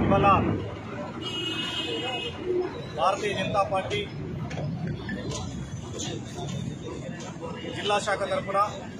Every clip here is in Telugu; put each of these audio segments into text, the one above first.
ఇవాళ భారతీయ జనతా పార్టీ జిల్లా శాఖ తరఫున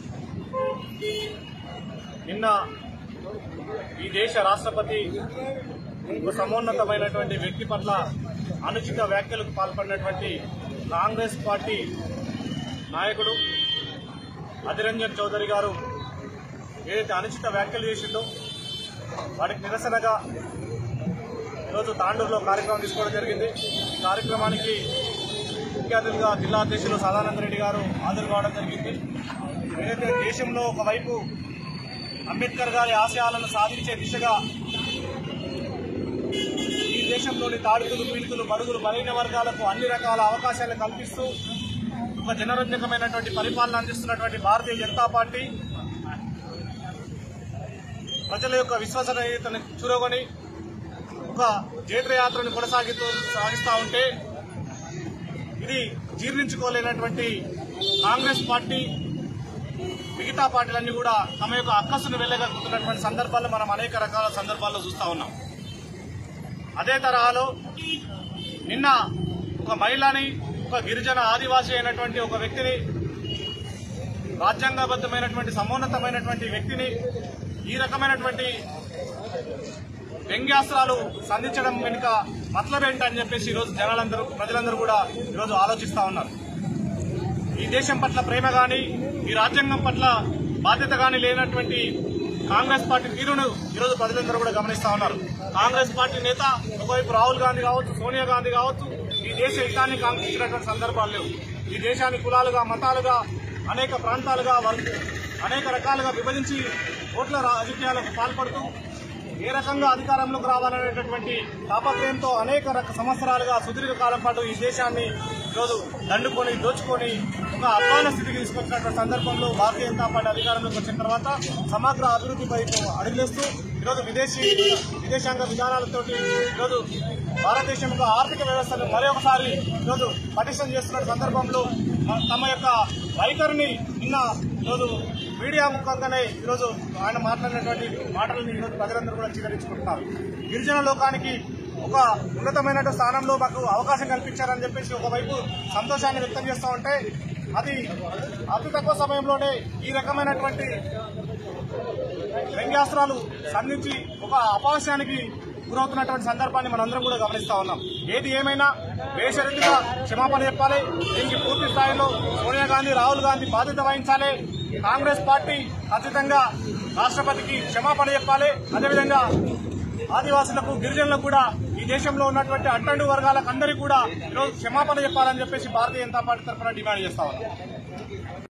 నిన్న ఈ దేశ రాష్ట్రపతి ఒక సమున్నతమైనటువంటి వ్యక్తి పట్ల అనుచిత వ్యాఖ్యలకు పాల్పడినటువంటి కాంగ్రెస్ పార్టీ నాయకుడు అధిరంజన్ చౌదరి గారు ఏదైతే అనుచిత వ్యాఖ్యలు చేసిందో వాటికి నిరసనగా ఈరోజు తాండూరులో కార్యక్రమం తీసుకోవడం జరిగింది ఈ కార్యక్రమానికి ముఖ్య అతిథిగా జిల్లా అధ్యక్షులు సదానంద రెడ్డి గారు హాజరు కావడం జరిగింది ఏదైతే దేశంలో ఒకవైపు అంబేద్కర్ గారి ఆశయాలను సాధించే దిశగా ఈ దేశంలోని తాడుతులు పీడితులు బడుగులు బలైన వర్గాలకు అన్ని రకాల అవకాశాలు కల్పిస్తూ ఒక జనరంజకమైనటువంటి పరిపాలన అందిస్తున్నటువంటి భారతీయ జనతా పార్టీ ప్రజల యొక్క విశ్వసనీయతను చురగొని ఒక జైత్రయాత్రను కొనసాగిస్తూ సాగిస్తూ ఉంటే ఇది జీర్ణించుకోలేనటువంటి కాంగ్రెస్ పార్టీ మిగతా పార్టీలన్నీ కూడా తమ యొక్క అక్కసును వెళ్ళగలుగుతున్నటువంటి సందర్భాల్లో మనం అనేక రకాల సందర్భాల్లో చూస్తా ఉన్నాం అదే తరహాలో నిన్న ఒక మహిళని ఒక గిరిజన ఆదివాసీ అయినటువంటి ఒక వ్యక్తిని రాజ్యాంగబద్ధమైనటువంటి సమున్నతమైనటువంటి వ్యక్తిని ఈ రకమైనటువంటి వ్యంగ్యాస్త్రాలు సంధించడం వెనుక మతలబ్ ఏంటని చెప్పేసి ఈరోజు జనాలందరూ ప్రజలందరూ కూడా ఈరోజు ఆలోచిస్తా ఉన్నారు ఈ దేశం పట్ల ప్రేమ గాని ఈ రాజ్యాంగం పట్ల బాధ్యత గాని లేనటువంటి కాంగ్రెస్ పార్టీ తీరును ఈరోజు ప్రజలందరూ కూడా గమనిస్తా ఉన్నారు కాంగ్రెస్ పార్టీ నేత ఒకవైపు రాహుల్ గాంధీ కావచ్చు సోనియా గాంధీ కావచ్చు ఈ దేశ హితాన్ని కాంక్షించినటువంటి సందర్భాలు లేవు ఈ దేశాన్ని కులాలుగా మతాలుగా అనేక ప్రాంతాలుగా వర్గ అనేక రకాలుగా విభజించి ఓట్ల రాజకీయాలకు పాల్పడుతూ ఏ రకంగా అధికారంలోకి రావాలనేటటువంటి తాపత్రయంతో అనేక రక సంవత్సరాలుగా సుదీర్ఘ కాలం పాటు ఈ దేశాన్ని ఈరోజు దండుకొని దోచుకొని ఒక అధ్వాన స్థితికి తీసుకొచ్చినటువంటి సందర్భంలో భారతీయ జనతా పార్టీ అధికారంలోకి వచ్చిన తర్వాత సమగ్ర అభివృద్ధి వైపు అడుగులేస్తూ ఈరోజు విదేశీ విదేశాంగ విధానాలతోటి ఈరోజు భారతదేశం యొక్క ఆర్థిక వ్యవస్థను మరొకసారి ఈరోజు పటిష్టం చేస్తున్న సందర్భంలో మ- తమ యొక్క వైఖరిని నిన్న ఈరోజు మీడియా ముఖంగానే ఈరోజు ఆయన మాట్లాడినటువంటి మాటలను ఈరోజు ప్రజలందరూ కూడా స్వీకరించుకుంటున్నారు గిరిజన లోకానికి ఒక ఉన్నతమైన స్థానంలో మాకు అవకాశం కల్పించారని చెప్పేసి ఒకవైపు సంతోషాన్ని వ్యక్తం చేస్తూ ఉంటే అది అతి తక్కువ సమయంలోనే ఈ రకమైనటువంటి వ్యంగ్యాస్త్రాలు సంధించి ఒక అపహాస్యానికి గురవుతున్నటువంటి సందర్భాన్ని మనందరం కూడా గమనిస్తా ఉన్నాం ఏది ఏమైనా బేషరతుగా క్షమాపణ చెప్పాలి దీనికి పూర్తి స్థాయిలో సోనియా గాంధీ రాహుల్ గాంధీ బాధ్యత వహించాలి కాంగ్రెస్ పార్టీ ఖచ్చితంగా రాష్ట్రపతికి క్షమాపణ చెప్పాలి అదేవిధంగా ఆదివాసులకు గిరిజనులకు కూడా ఈ దేశంలో ఉన్నటువంటి అట్టండు వర్గాలకు అందరికీ కూడా ఈరోజు క్షమాపణ చెప్పాలని చెప్పేసి భారతీయ జనతా పార్టీ తరఫున డిమాండ్ చేస్తా ఉన్నాం